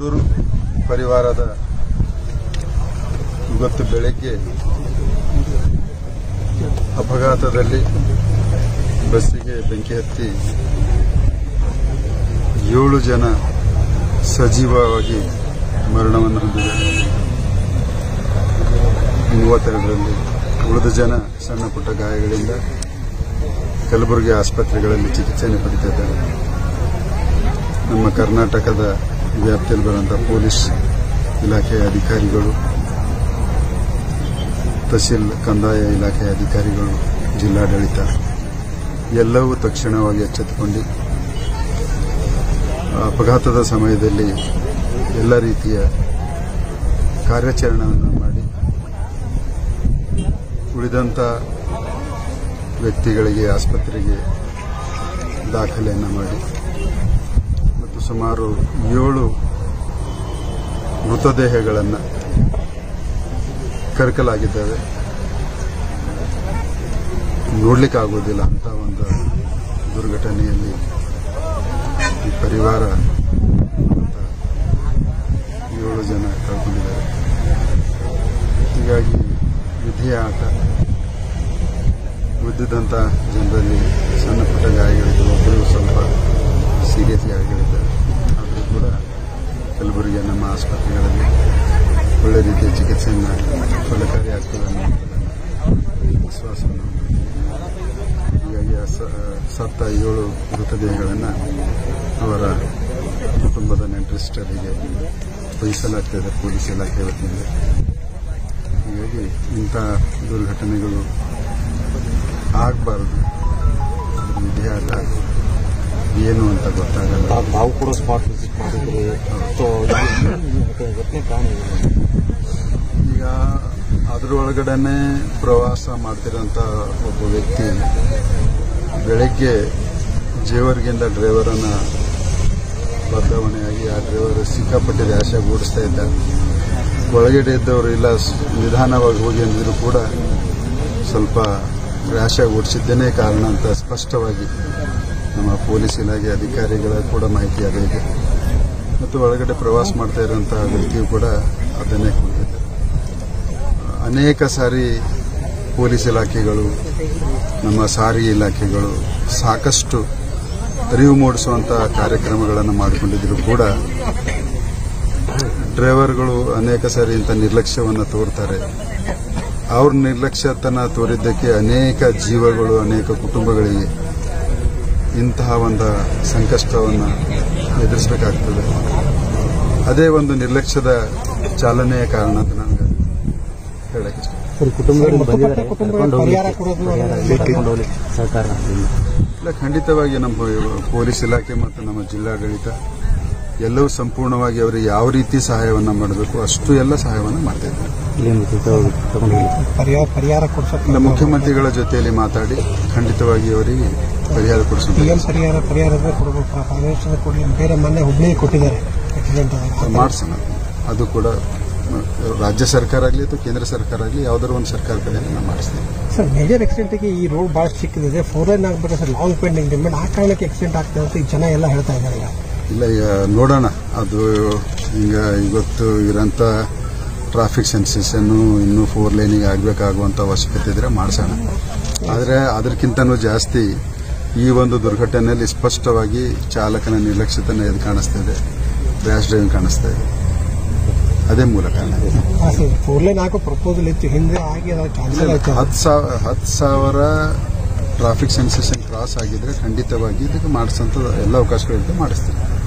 ಕುಡ್ಲೂರು ಪರಿವಾರದ ಇವತ್ತು ಬೆಳಗ್ಗೆ ಅಪಘಾತದಲ್ಲಿ ಬಸ್ಸಿಗೆ ಬೆಂಕಿ ಹತ್ತಿ ಏಳು ಜನ ಸಜೀವವಾಗಿ ಮರಣವನ್ನು ಹೊಂದಿದ್ದಾರೆ ಮೂವತ್ತೆರಡರಲ್ಲಿ ಉಳಿದ ಜನ ಸಣ್ಣ ಪುಟ್ಟ ಗಾಯಗಳಿಂದ ಕಲಬುರಗಿ ಆಸ್ಪತ್ರೆಗಳಲ್ಲಿ ಚಿಕಿತ್ಸೆಯನ್ನು ಪಡಿತಿದ್ದಾರೆ ನಮ್ಮ ಕರ್ನಾಟಕದ ವ್ಯಾಪ್ತಿಯಲ್ಲಿ ಬರುವಂತಹ ಪೊಲೀಸ್ ಇಲಾಖೆಯ ಅಧಿಕಾರಿಗಳು ತಹಸೀಲ್ ಕಂದಾಯ ಇಲಾಖೆಯ ಅಧಿಕಾರಿಗಳು ಜಿಲ್ಲಾಡಳಿತ ಎಲ್ಲವೂ ತಕ್ಷಣವಾಗಿ ಎಚ್ಚೆತ್ತುಕೊಂಡು ಅಪಘಾತದ ಸಮಯದಲ್ಲಿ ಎಲ್ಲ ರೀತಿಯ ಕಾರ್ಯಾಚರಣೆಯನ್ನು ಮಾಡಿ ಉಳಿದಂಥ ವ್ಯಕ್ತಿಗಳಿಗೆ ಆಸ್ಪತ್ರೆಗೆ ದಾಖಲೆಯನ್ನು ಮಾಡಿ ಮತ್ತು ಸುಮಾರು ಏಳು ಮೃತದೇಹಗಳನ್ನು ಕರಕಲಾಗಿದ್ದಾವೆ ನೋಡ್ಲಿಕ್ಕಾಗೋದಿಲ್ಲ ಅಂತ ಒಂದು ದುರ್ಘಟನೆಯಲ್ಲಿ ಈ ಪರಿವಾರ ಅಂತ ಏಳು ಜನ ಕಳ್ಕೊಂಡಿದ್ದಾರೆ ಹೀಗಾಗಿ ವಿಧಿಯ ಆಟ ಉಳಿದಿದ್ದಂಥ ಜನರಲ್ಲಿ ಸಣ್ಣ ಪುಟ್ಟ ಗಾಯಗಳಿದ್ದು ಒಬ್ಬರು ಸ್ವಲ್ಪ ಸೀರಿಯಸ್ ಗಾಯಗಳಿದ್ದಾರೆ ಆದರೂ ಕೂಡ ಕಲಬುರಗಿಯ ನಮ್ಮ ಆಸ್ಪತ್ರೆಗಳಲ್ಲಿ ಒಳ್ಳೆ ರೀತಿಯ ಚಿಕಿತ್ಸೆಯನ್ನು ಫಲಕಾರಿಯಾಗ್ತದೆ ಅನ್ನುವಂಥದ್ದನ್ನು ವಿಶ್ವಾಸವನ್ನು ಹೀಗಾಗಿ ಆ ಸ- ಸತ್ತ ಏಳು ಮೃತದೇಹಗಳನ್ನು ಅವರ ಕುಟುಂಬದ ನೆಂಟರಿಷ್ಟರಿಗೆ ವಹಿಸಲಾಗ್ತದೆ ಪೊಲೀಸ್ ಇಲಾಖೆ ವತಿಯಿಂದ ಹೀಗಾಗಿ ಇಂಥ ದುರ್ಘಟನೆಗಳು ಆಗಬಾರ್ದು ಅದ್ರ ವಿಧಿಯಾದ ಏನು ಅಂತ ಗೊತ್ತಾಗಲ್ಲ ತಾವು ತಾವು ಕೂಡ ಸ್ಪಾಟ್ ವಿಸಿಟ್ ಮಾಡಿದ್ರಿ ಸೊ ಘಟನೆ ಕಾರಣ ಏನು? ಈಗ ಅದರೊಳಗಡೆನೆ ಪ್ರವಾಸ ಮಾಡ್ತಿರೋಂಥ ಒಬ್ಬ ವ್ಯಕ್ತಿ ಬೆಳಗ್ಗೆ ಜೇವರ್ಗಿಂದ ಡ್ರೈವರನ್ನು ಬದಲಾವಣೆಯಾಗಿ ಆ ಡ್ರೈವರ್ ಸಿಕ್ಕಾಪಟ್ಟೆ ರ್ಯಾಶಾಗಿ ಓಡಿಸ್ತಾ ಇದ್ದ ಒಳಗಡೆ ಇದ್ದವರು ಇಲ್ಲ ಸ್- ನಿಧಾನವಾಗಿ ಹೋಗಿ ಅಂದಿದ್ರು ಕೂಡ ಸ್ವಲ್ಪ ರ್ಯಾಶಾಗಿ ಓಡಿಸಿದ್ದೇನೆ ಕಾರಣ ಅಂತ ಸ್ಪಷ್ಟವಾಗಿ ನಮ್ಮ ಪೊಲೀಸ್ ಇಲಾಖೆ ಅಧಿಕಾರಿಗಳ ಕೂಡ ಮಾಹಿತಿ ಅದೇ ಇದೆ ಮತ್ತು ಒಳಗಡೆ ಪ್ರವಾಸ ಮಾಡ್ತಾ ಇರುವಂತಹ ವ್ಯಕ್ತಿಯು ಕೂಡ ಅದನ್ನೇ ಕುಳಿತಿದ್ದಾರೆ ಅನೇಕ ಸಾರಿ ಪೊಲೀಸ್ ಇಲಾಖೆಗಳು ನಮ್ಮ ಸಾರಿಗೆ ಇಲಾಖೆಗಳು ಸಾಕಷ್ಟು ಅರಿವು ಮೂಡಿಸುವಂತಹ ಕಾರ್ಯಕ್ರಮಗಳನ್ನು ಮಾಡಿಕೊಂಡಿದ್ರು ಕೂಡ ಡ್ರೈವರ್ಗಳು ಅನೇಕ ಸಾರಿ ಇಂಥ ನಿರ್ಲಕ್ಷ್ಯವನ್ನು ತೋರ್ತಾರೆ ಅವ್ರ ನಿರ್ಲಕ್ಷ್ಯತನ ತೋರಿದ್ದಕ್ಕೆ ಅನೇಕ ಜೀವಗಳು ಅನೇಕ ಕುಟುಂಬಗಳಿಗೆ ಇಂತಹ ಒಂದು ಸಂಕಷ್ಟವನ್ನು ಎದುರಿಸಬೇಕಾಗ್ತದೆ ಅದೇ ಒಂದು ನಿರ್ಲಕ್ಷ್ಯದ ಚಾಲನೆಯ ಕಾರಣ ಅಂತ ನನಗೆ ಹೇಳಕ್ಕೆ ಇಷ್ಟ ಸರಿ ಕುಟುಂಬದವರು ಬಂದಿದ್ದಾರೆ ಕುಟುಂಬ ಕರ್ಕೊಂಡು ಪರಿಹಾರ ಹೋಗ್ಲಿಕ್ಕೆ ಕೊಡೋದು ಪರಿಹಾರ ಕರ್ಕೊಂಡು ಹೋಗ್ಲಿಕ್ಕೆ ಸಹಕಾರ ಇಲ್ಲ. ಇಲ್ಲ ಖಂಡಿತವಾಗಿ ನಮ್ಮ ಪೊಲೀಸ್ ಇಲಾಖೆ ಮತ್ತು ನಮ್ಮ ಜಿಲ್ಲಾಡಳಿತ ಎಲ್ಲವೂ ಸಂಪೂರ್ಣವಾಗಿ ಅವರಿಗೆ ಯಾವ ರೀತಿ ಸಹಾಯವನ್ನು ಮಾಡಬೇಕು ಅಷ್ಟು ಎಲ್ಲ ಸಹಾಯವನ್ನು ಮಾಡ್ತಾ ಇದ್ದಾರೆ ಇಲ್ಲಿಂದ ತಗೊಂಡು ತಗೊಂಡು ಹೋಗ್ಲಿಕ್ಕೆ ಪರಿಹಾರ ಪರಿಹಾರ ಕೊಡ್ಸಕ್ಕೆ ಇಲ್ಲ ಮುಖ್ಯಮಂತ್ರಿಗಳ ಜೊತೆಯಲ್ಲಿ ಮಾತಾಡಿ ಖಂಡಿತವಾಗಿ ಅವರಿಗೆ ಪರಿಹಾರ ಕೊಡಿಸುತ್ತೆ ಪಿಎಂ ಪರಿಹಾರ ಪರಿಹಾರದ ಕೊಡಬೇಕು ಫೈನಾನ್ಷಿಯಲ್ ಕೊಡಿ ಬೇರೆ ಮೊನ್ನೆ ಹುಬ್ಳಿ ಕೊಟ್ಟಿದ್ದಾರೆ ಆಕ್ಸಿಡೆಂಟ್ ಆದಾಗ ಮಾಡಿಸೋಣ ಅದು ಕೂಡ ಮ- ರಾಜ್ಯ ಸರ್ಕಾರ ಆಗಲಿ ಅಥವಾ ಕೇಂದ್ರ ಸರ್ಕಾರ ಆಗಲಿ ಯಾವ್ದಾದ್ರು ಒಂದು ಸರ್ಕಾರ ಕಡೆಯಿಂದ ನಾವು ಮಾಡಿಸ್ತೀವಿ ಸರ್ ಮೇಜರ್ ಆಕ್ಸಿಡೆಂಟ್ಗೆ ಈ ರೋಡ್ ಭಾಳ ಚಿಕ್ಕದಿದೆ ಫೋರ್ ಲೈನ್ ಆಗ್ಬೇಕು ಸರ್ ಲಾಂಗ್ ಪೆಂಡಿಂಗ್ ಡಿಮ್ಯಾಂಡ್ ಆ ಕಾರಣಕ್ಕೆ ಆಕ್ಸಿಡೆಂಟ್ ಆಗ್ತದೆ ಅಂತ ಈ ಜನ ಎಲ್ಲ ಹೇಳ್ತಾ ಇದ್ದಾರೆ ಈಗ ಇಲ್ಲ ಈಗ ನೋಡೋಣ ಅದು ಈಗ ಇವತ್ತು ಇರೋಂಥ ಟ್ರಾಫಿಕ್ ಸೆನ್ಸೇಷನ್ನು ಇನ್ನೂ ಫೋರ್ ಲೈನಿಗೆ ಆಗಬೇಕಾಗುವಂಥ ಅವಶ್ಯಕತೆ ಇದ್ರೆ ಮಾಡಿಸೋಣ ಆದರೆ ಅದಕ್ಕಿಂತನೂ ಜಾಸ್ತಿ ಈ ಒಂದು ದುರ್ಘಟನೆಯಲ್ಲಿ ಸ್ಪಷ್ಟವಾಗಿ ಚಾಲಕನ ನಿರ್ಲಕ್ಷ್ಯತನ ಎದ್ದು ಕಾಣಿಸ್ತಾ ಇದೆ ರ್ಯಾಶ್ ಡ್ರೈವಿಂಗ್ ಕಾಣಿಸ್ತಾ ಇದೆ ಅದೇ ಮೂಲ ಕಾರಣ ಫೋರ್ ಲೈನ್ ಹಾಕೋ ಪ್ರಪೋಸಲ್ ಇತ್ತು ಹಿಂದೆ ಆಗಿ ಅದು ಕ್ಯಾನ್ಸಲ್ ಆಯ್ತು ಹತ್ತು ಸಾವಿರ ಹತ್ತು ಸಾವಿರ ಟ್ರಾಫಿಕ್ ಸೆನ್ಸೇಷನ್ ಕ್ರಾಸ್ ಆಗಿದ್ರೆ ಖಂಡಿತವಾಗಿ ಇದಕ್ಕೆ ಮಾಡಿಸೋಂಥ ಎಲ್ಲ ಅವಕಾಶಗಳಿರುತ್ತೆ ಮಾಡಿಸ್ತೀವಿ